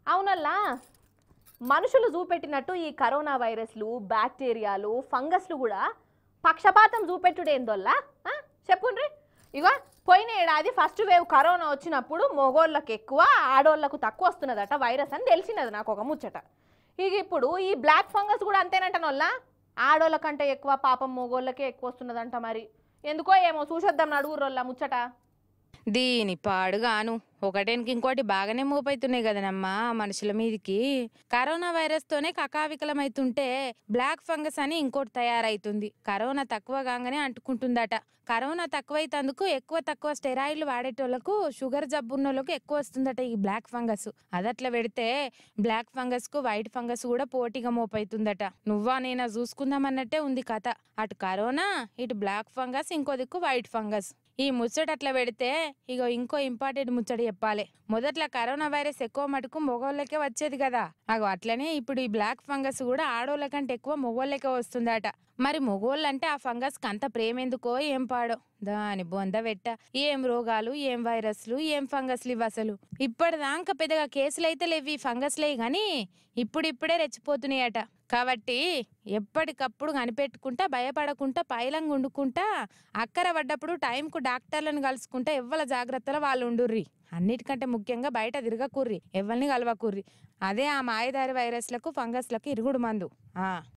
అవునల్లా మనుషులు చూపెట్టినట్టు ఈ కరోనా వైరస్లు బ్యాక్టీరియాలు ఫంగస్లు కూడా పక్షపాతం చూపెట్టుడేందోల్లా ఆ? చెప్పుండ్రి ఇగో పోయిన ఏడాది ఫస్ట్ వేవ్ కరోనా వచ్చినప్పుడు మొగోళ్ళకి ఎక్కువ ఆడోళ్ళకు తక్కువ వస్తున్నదట వైరస్ అని తెలిసినది నాకు ఒక ముచ్చట ఇక ఇప్పుడు ఈ బ్లాక్ ఫంగస్ కూడా అంతేనంటనోళ్ళ ఆడోళ్ళ కంటే ఎక్కువ పాపం మొగోళ్ళకే ఎక్కువ వస్తున్నదంట మరి ఎందుకో ఏమో చూసొద్దాం నడుగురోళ్ళ ముచ్చట దీని పాడుగాను ఒకటేనికి ఇంకోటి బాగానే మోపైతున్నాయి కదనమ్మా మనుషుల మీదికి కరోనా వైరస్ తోనే కకావికలమైతుంటే బ్లాక్ ఫంగస్ అని ఇంకోటి తయారైతుంది కరోనా తక్కువ కాగానే అంటుకుంటుందట కరోనా తక్కువైతందుకు ఎక్కువ తక్కువ స్టెరాయిడ్లు వాడేటోళ్లకు షుగర్ జబ్బు ఉన్నోళ్ళకు ఎక్కువ వస్తుందట ఈ బ్లాక్ ఫంగస్ అదట్లా పెడితే బ్లాక్ ఫంగస్ కు వైట్ ఫంగస్ కూడా పోటీగా మోపైతుందట నువ్వా నేనా చూసుకుందామన్నట్టే ఉంది కథ అటు కరోనా ఇటు బ్లాక్ ఫంగస్ ఇంకో దిక్కు వైట్ ఫంగస్ ఈ ముచ్చట అట్లా పెడితే ఇగో ఇంకో ఇంపార్టెంట్ ముచ్చట చెప్పాలి మొదట్లో కరోనా వైరస్ ఎక్కువ మటుకు మొగోళ్ళకే వచ్చేది కదా అగో అట్లనే ఇప్పుడు ఈ బ్లాక్ ఫంగస్ కూడా ఆడోళ్ళ కంటే ఎక్కువ మొగోళ్ళకే వస్తుందట మరి మొగోళ్ళంటే ఆ ఫంగస్ కి అంత ప్రేమెందుకో ఏం పాడో దాని బొంద పెట్ట ఏం రోగాలు ఏం వైరస్లు ఏం ఫంగస్లు ఇవి అసలు ఇప్పటిదాకా పెద్దగా కేసులు అయితే లేవు ఈ ఫంగస్లే గాని ఇప్పుడిప్పుడే రెచ్చిపోతున్నాయట కాబట్టి ఎప్పటికప్పుడు కనిపెట్టుకుంటా భయపడకుండా పైలంగా వండుకుంటా అక్కర పడ్డప్పుడు టైంకు డాక్టర్లను కలుసుకుంటా ఎవ్వల జాగ్రత్తలో వాళ్ళు ఉండుర్రి అన్నిటికంటే ముఖ్యంగా బయట తిరగకుర్రి ఎవరిని కలవకుర్రి అదే ఆ మాయదారి వైరస్లకు ఫంగస్లకు ఇరుగుడు మందు ఆ